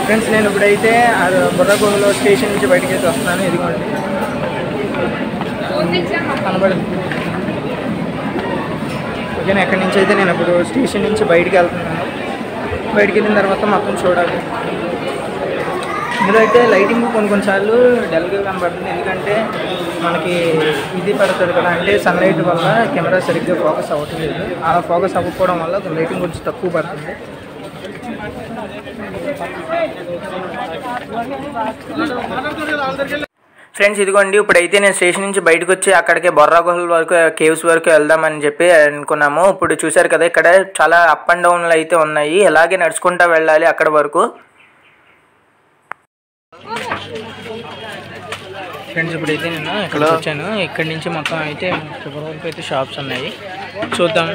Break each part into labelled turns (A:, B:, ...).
A: friends నేను ఇప్పుడైతే బుర్రగోహలో station నుంచి బయటికి అయితే వస్తున్నాను ఇదిగోండి కనబడదు ఓకేనా ఎక్కడి నుంచి అయితే నేను ఇప్పుడు స్టేషన్ నుంచి బయటికి వెళ్తున్నాను బయటికి వెళ్ళిన తర్వాత మొత్తం చూడాలి ఇందులో అయితే లైటింగ్ కొన్ని కొన్నిసార్లు డల్గా కనబడుతుంది ఎందుకంటే మనకి ఇది పడుతుంది కదా అంటే సన్లైట్ వల్ల కెమెరా సరిగ్గా ఫోకస్ అవ్వట్లేదు అలా ఫోకస్ అవ్వకపోవడం వల్ల లైటింగ్ కొంచెం తక్కువ పడుతుంది ఫ్రెండ్స్ ఇదిగోండి ఇప్పుడైతే నేను స్టేషన్ నుంచి బయటకు వచ్చి అక్కడికి బొర్రా గుహల వరకు కేవ్స్ వరకు వెళ్దామని చెప్పి అనుకున్నాము ఇప్పుడు చూశారు కదా ఇక్కడ చాలా అప్ అండ్ డౌన్లు అయితే ఉన్నాయి ఎలాగే నడుచుకుంటూ వెళ్ళాలి అక్కడ వరకు ఫ్రెండ్స్ ఇప్పుడైతే నేను ఇక్కడ వచ్చాను ఇక్కడ నుంచి మొత్తం అయితే చివరి వరకు అయితే షాప్స్ ఉన్నాయి చూద్దాం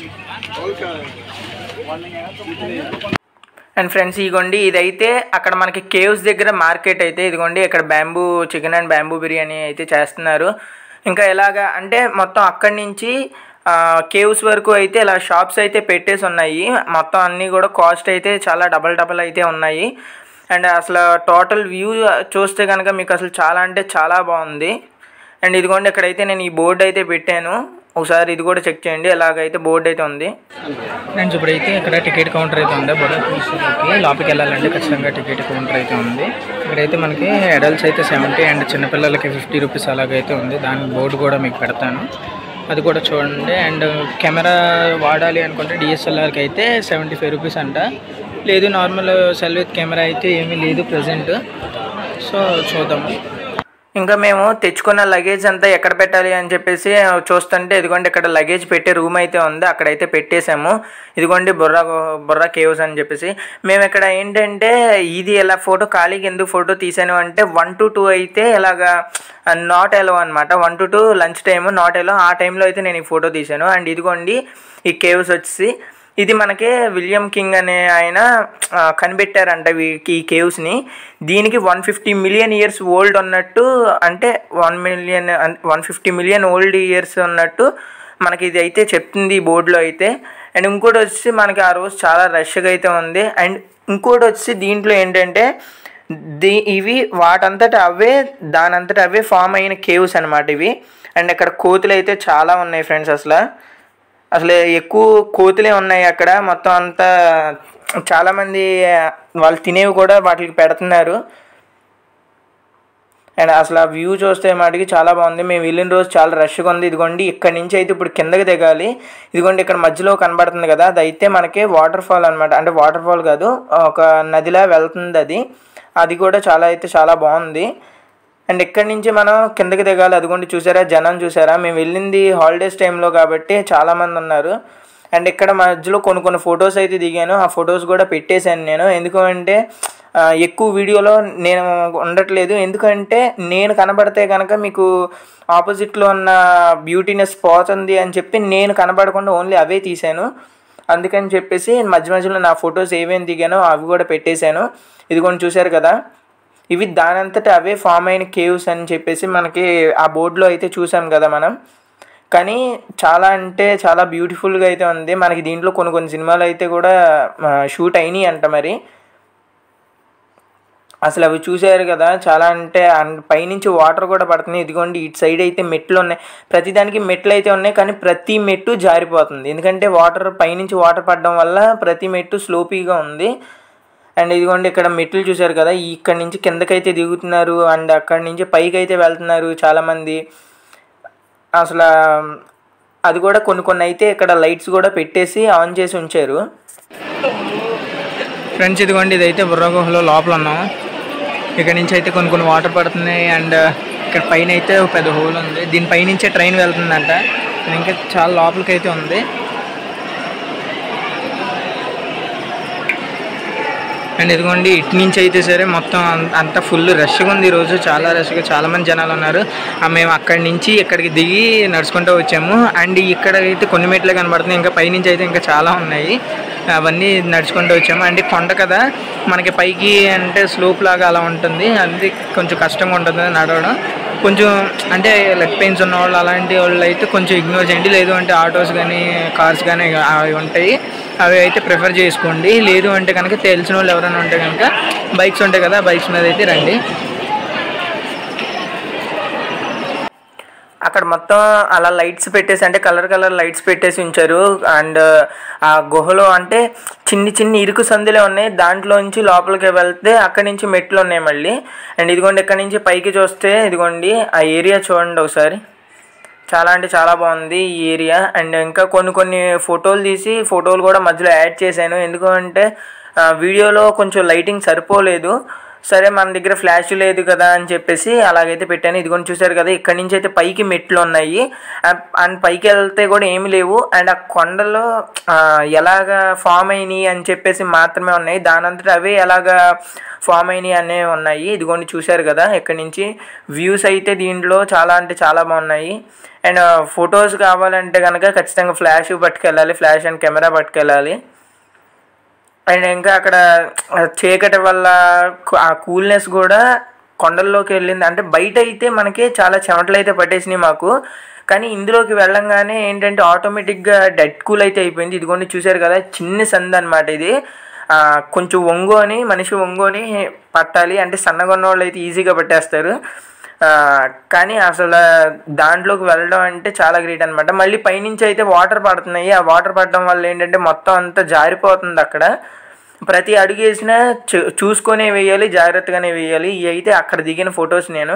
A: అండ్ ఫ్రెండ్స్ ఇదిగోండి ఇదైతే అక్కడ మనకి కేవ్స్ దగ్గర మార్కెట్ అయితే ఇదిగోండి ఇక్కడ bamboo chicken and bamboo biryani అయితే చేస్తున్నారు ఇంకా ఎలాగా అంటే మొత్తం అక్కడి నుంచి కేవ్స్ వరకు అయితే ఇలా షాప్స్ అయితే పెట్టేసి ఉన్నాయి మొత్తం అన్నీ కూడా కాస్ట్ అయితే చాలా డబల్ డబల్ అయితే ఉన్నాయి అండ్ అసలు టోటల్ వ్యూ చూస్తే కనుక మీకు అసలు చాలా అంటే చాలా బాగుంది అండ్ ఇదిగోండి ఇక్కడైతే నేను ఈ బోర్డు అయితే పెట్టాను ఒకసారి ఇది కూడా చెక్ చేయండి ఎలాగైతే బోర్డు అయితే ఉంది ఫ్రెండ్స్ ఇప్పుడైతే ఇక్కడ టికెట్ కౌంటర్ అయితే ఉంది బొడ లోపలికి వెళ్ళాలంటే ఖచ్చితంగా టికెట్ కౌంటర్ అయితే ఉంది ఇక్కడైతే మనకి అడల్ట్స్ అయితే సెవెంటీ అండ్ చిన్నపిల్లలకి ఫిఫ్టీ రూపీస్ అలాగైతే ఉంది దాని బోర్డు కూడా మీకు పెడతాను అది కూడా చూడండి అండ్ కెమెరా వాడాలి అనుకుంటే డిఎస్ఎల్ఆర్కి అయితే సెవెంటీ ఫైవ్ రూపీస్ అంట లేదు నార్మల్ సెల్ విత్ కెమెరా అయితే ఏమీ లేదు ప్రజెంట్ సో చూద్దాము ఇంకా మేము తెచ్చుకున్న లగేజ్ అంతా ఎక్కడ పెట్టాలి అని చెప్పేసి చూస్తుంటే ఇదిగోండి ఇక్కడ లగేజ్ పెట్టే రూమ్ అయితే ఉంది అక్కడైతే పెట్టేశాము ఇదిగోండి బుర్రా బుర్రా కేవ్స్ అని చెప్పేసి మేము ఇక్కడ ఏంటంటే ఇది ఇలా ఫోటో ఖాళీకి ఎందుకు ఫోటో తీసాను అంటే వన్ టు టూ అయితే ఇలాగా నాట్ ఎలో అనమాట one to two lunch time not allow ఆ టైంలో అయితే నేను ఈ ఫోటో తీశాను అండ్ ఇదిగోండి ఈ కేవ్స్ వచ్చేసి ఇది మనకి విలియం కింగ్ అనే ఆయన ఆ, కనిపెట్టారంట వీ- ఈ కేవ్స్ని దీనికి one fifty million years old ఉన్నట్టు అంటే one million one fifty million old years ఉన్నట్టు మనకి ఇది అయితే చెప్తుంది ఈ బోర్డులో అయితే అండ్ ఇంకోటి వచ్చి మనకి ఆ రోజు చాలా రష్గా అయితే ఉంది అండ్ ఇంకోటి వచ్చి దీంట్లో ఏంటంటే దీ ఇవి వాటంతట అవే దానంతట అవే ఫామ్ అయిన కేవ్స్ అనమాట ఇవి అండ్ ఇక్కడ కోతులు అయితే చాలా ఉన్నాయి ఫ్రెండ్స్ అసలు అసలు ఎక్కువ కోతులే ఉన్నాయి అక్కడ మొత్తం అంతా చాలామంది వాళ్ళు తినేవి కూడా వాటికి పెడుతున్నారు అండ్ అసలు ఆ వ్యూ చూస్తే మటుకి చాలా బాగుంది మేము వెళ్ళిన రోజు చాలా రష్గా ఉంది ఇదిగోండి ఇక్కడ నుంచి అయితే ఇప్పుడు కిందకి దిగాలి ఇదిగోండి ఇక్కడ మధ్యలో కనబడుతుంది కదా అది అయితే మనకి వాటర్ ఫాల్ అనమాట అంటే వాటర్ ఫాల్ కాదు ఒక నదిలా వెళ్తుంది అది అది కూడా చాలా అయితే చాలా బాగుంది అండ్ ఇక్కడి నుంచి మనం కిందకి దిగాలి అదిగోండి చూసారా జనం చూసారా మేము వెళ్ళింది హాలిడేస్ టైంలో కాబట్టి చాలామంది ఉన్నారు అండ్ ఇక్కడ మధ్యలో కొన్ని కొన్ని ఫొటోస్ అయితే దిగాను ఆ ఫొటోస్ కూడా పెట్టేశాను నేను ఎందుకంటే ఆ, ఎక్కువ వీడియోలో నేను ఉండట్లేదు ఎందుకంటే నేను కనబడితే కనుక మీకు ఆపోజిట్లో ఉన్న బ్యూటీనెస్ పోతుంది అని చెప్పి నేను కనబడకుండా ఓన్లీ అవే తీశాను అందుకని చెప్పేసి మధ్య మధ్యలో నా ఫొటోస్ ఏమేమి దిగానో అవి కూడా పెట్టేశాను ఇదిగోండి చూశారు కదా ఇవి దానంతట అవే ఫామ్ అయిన కేవ్స్ అని చెప్పేసి మనకి ఆ బోర్డులో అయితే చూసాం కదా మనం కానీ చాలా అంటే చాలా బ్యూటిఫుల్గా అయితే ఉంది మనకి దీంట్లో కొన్ని కొన్ని సినిమాలు అయితే కూడా షూట్ అయినాయి అంట మరి అసలు అవి చూసారు కదా చాలా అంటే అన్- పైనుంచి వాటర్ కూడా పడుతున్నాయి ఇదిగోండి ఇటు సైడ్ అయితే మెట్లు ఉన్నాయి ప్రతిదానికి మెట్లు అయితే ఉన్నాయి కానీ ప్రతి మెట్టు జారిపోతుంది ఎందుకంటే వాటర్ పైనుంచి వాటర్ పడడం వల్ల ప్రతి మెట్టు స్లోపీగా ఉంది అండ్ ఇదిగోండి ఇక్కడ మెట్లు చూసారు కదా ఇక్కడ నుంచి కిందకైతే దిగుతున్నారు అండ్ అక్కడ నుంచి పైకి అయితే వెళ్తున్నారు చాలామంది అసలు అది కూడా కొన్ని కొన్ని అయితే ఇక్కడ లైట్స్ కూడా పెట్టేసి ఆన్ చేసి ఉంచారు ఫ్రెండ్స్ ఇదిగోండి ఇదైతే బుర్ర గుహలో లోపల ఉన్నాం ఇక్కడ నుంచి అయితే కొన్ని కొన్ని వాటర్ పడుతున్నాయి అండ్ ఇక్కడ పైన అయితే ఒక పెద్ద హోల్ ఉంది దీనిపై నుంచే ట్రైన్ వెళ్తుందంట ఇది ఇంకా చాలా లోపలికి అయితే ఉంది అండ్ ఇదిగోండి ఇటు నుంచి అయితే సరే మొత్తం అం- అంతా ఫుల్ రష్గా ఉంది ఈరోజు చాలా రష్గా చాలా మంది జనాలు ఉన్నారు ఆ మేము అక్కడి నుంచి ఇక్కడికి దిగి నడుచుకుంటూ వచ్చాము అండ్ ఇక్కడ అయితే కొన్ని మెట్లే కనబడుతున్నాయి ఇంకా పైనుంచి అయితే ఇంకా చాలా ఉన్నాయి అవన్నీ నడుచుకుంటూ వచ్చాము అంటే కొండ కదా మనకి పైకి అంటే స్లోప్ లాగా అలా ఉంటుంది అది కొంచెం కష్టంగా ఉంటుంది నడవడం కొంచెం అంటే లెగ్ పెయిన్స్ ఉన్న వాళ్ళు అలాంటి వాళ్ళు అయితే కొంచెం ఇగ్నోర్ చేయండి లేదు అంటే ఆటోస్ కానీ కార్స్ కానీ అవి ఉంటాయి అవి అయితే ప్రిఫర్ చేసుకోండి లేదు అంటే కనుక తెలిసిన వాళ్ళు ఎవరైనా ఉంటే కనుక బైక్స్ ఉంటాయి కదా బైక్స్ మీద అయితే రండి అక్కడ మొత్తం అలా లైట్స్ పెట్టేసి అంటే కలర్ కలర్ లైట్స్ పెట్టేసి ఉంచారు అండ్ ఆ గుహలో అంటే చిన్ని చిన్ని ఇరుకు సందులే ఉన్నాయి దాంట్లోంచి లోపలికి వెళ్తే అక్కడి నుంచి మెట్లు ఉన్నాయి మళ్ళీ అండ్ ఇదిగోండి ఇక్కడ నుంచి పైకి చూస్తే ఇదిగోండి ఆ ఏరియా చూడండి ఒకసారి చాలా అంటే చాలా బాగుంది ఈ ఏరియా అండ్ ఇంకా కొన్ని కొన్ని ఫోటోలు తీసి ఫోటోలు కూడా మధ్యలో యాడ్ చేశాను ఎందుకంటే ఆ, వీడియోలో కొంచెం లైటింగ్ సరిపోలేదు సరే మన దగ్గర ఫ్లాష్ లేదు కదా అని చెప్పేసి అలాగైతే పెట్టాను ఇదిగోండి చూసారు కదా ఇక్కడ నుంచి అయితే పైకి మెట్లు ఉన్నాయి ఆ- అండ్ పైకి వెళ్తే కూడా ఏమి లేవు అండ్ ఆ కొండలో ఆ, ఎలాగా ఫామ్ అయినాయి అని చెప్పేసి మాత్రమే ఉన్నాయి దానంతట అవే ఎలాగా ఫామ్ అయినాయి అనేవి ఉన్నాయి ఇదిగోండి చూశారు కదా ఇక్కడ నుంచి వ్యూస్ అయితే దీంట్లో చాలా అంటే చాలా బాగున్నాయి అండ్ ఫొటోస్ కావాలంటే కనుక ఖచ్చితంగా ఫ్లాష్ పట్టుకెళ్ళాలి ఫ్లాష్ అండ్ కెమెరా పట్టుకెళ్ళాలి అండ్ ఇంకా అక్కడ ఆ చీకటి వల్ల కు- ఆ కూల్నెస్ కూడా కొండల్లోకి వెళ్ళింది అంటే బయట అయితే మనకి చాలా చెమటలు అయితే పట్టేసినాయి మాకు కానీ ఇందులోకి వెళ్ళంగానే ఏంటంటే ఆటోమేటిక్గా డెడ్ కూల్ అయితే అయిపోయింది ఇదిగోండి చూశారు కదా చిన్న సంద అనమాట ఇది ఆ, కొంచెం ఒంగోని మనిషి ఒంగోని పట్టాలి అంటే సన్నగా ఉన్న వాళ్ళు అయితే ఈజీగా పట్టేస్తారు ఆ, కానీ అసలు దాంట్లోకి వెళ్ళడం అంటే చాలా గ్రేట్ అనమాట మళ్ళీ పైనుంచి అయితే వాటర్ పడుతున్నాయి ఆ వాటర్ పడడం వల్ల ఏంటంటే మొత్తం అంతా జారిపోతుంది అక్కడ ప్రతి అడుగు వేసినా చూ- చూసుకొనే వేయాలి జాగ్రత్తగానే వేయాలి ఇవి అయితే అక్కడ దిగిన ఫొటోస్ నేను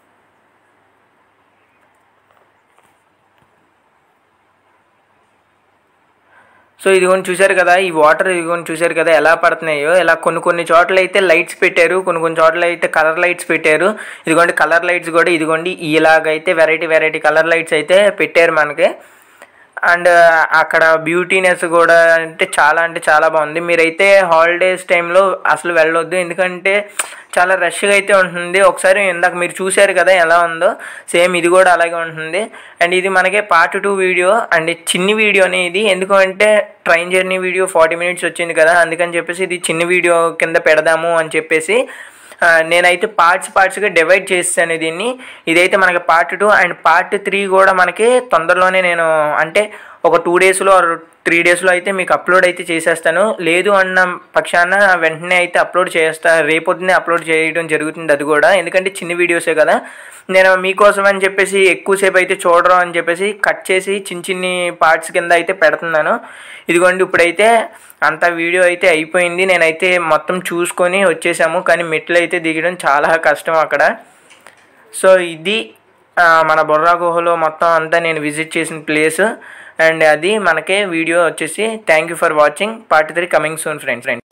A: సో ఇదిగోని చూశారు కదా ఈ వాటర్ ఇదిగోని చూశారు కదా ఎలా పడుతున్నాయో ఇలా కొన్ని కొన్ని చోట్ల అయితే లైట్స్ పెట్టారు కొన్ని కొన్ని చోట్ల అయితే కలర్ లైట్స్ పెట్టారు ఇదిగోండి కలర్ లైట్స్ కూడా ఇదిగోండి ఇలాగైతే వెరైటీ వెరైటీ కలర్ లైట్స్ అయితే పెట్టారు మనకి అండ్ అక్కడ బ్యూటీనెస్ కూడా అంటే చాలా అంటే చాలా బాగుంది మీరైతే హాలిడేస్ టైంలో అసలు వెళ్ళొద్దు ఎందుకంటే చాలా రష్గా అయితే ఉంటుంది ఒకసారి ఇందాక మీరు చూశారు కదా ఎలా ఉందో సేమ్ ఇది కూడా అలాగే ఉంటుంది అండ్ ఇది మనకి పార్ట్ టూ వీడియో అండ్ చిన్ని వీడియోనే ఇది ఎందుకంటే train journey video forty minutes వచ్చింది కదా అందుకని చెప్పేసి ఇది చిన్న వీడియో కింద పెడదాము అని చెప్పేసి ఆ, నేనైతే పార్ట్స్ పార్ట్స్గా డివైడ్ చేస్తాను దీన్ని ఇదైతే మనకి part two and part three కూడా మనకి తొందరలోనే నేను అంటే ఒక టూ డేస్లో త్రీ డేస్లో అయితే మీకు అప్లోడ్ అయితే చేసేస్తాను లేదు అన్న పక్షాన వెంటనే అయితే అప్లోడ్ చేస్తా రేపొద్దునే అప్లోడ్ చేయడం జరుగుతుంది అది కూడా ఎందుకంటే చిన్న వీడియోసే కదా నేను మీకోసం అని చెప్పేసి ఎక్కువసేపు అయితే చూడరు అని చెప్పేసి కట్ చేసి చిన్న చిన్ని పార్ట్స్ కింద అయితే పెడుతున్నాను ఇదిగోండి ఇప్పుడైతే అంత వీడియో అయితే అయిపోయింది నేనైతే మొత్తం చూసుకొని వచ్చేసాము కానీ మెట్లు అయితే దిగడం చాలా కష్టం అక్కడ సో ఇది ఆ, మన బొర్రా గుహలో మొత్తం అంతా నేను విజిట్ చేసిన ప్లేస్ అండ్ అది మనకే వీడియో వచ్చేసి thank you for watching part three coming soon friends friends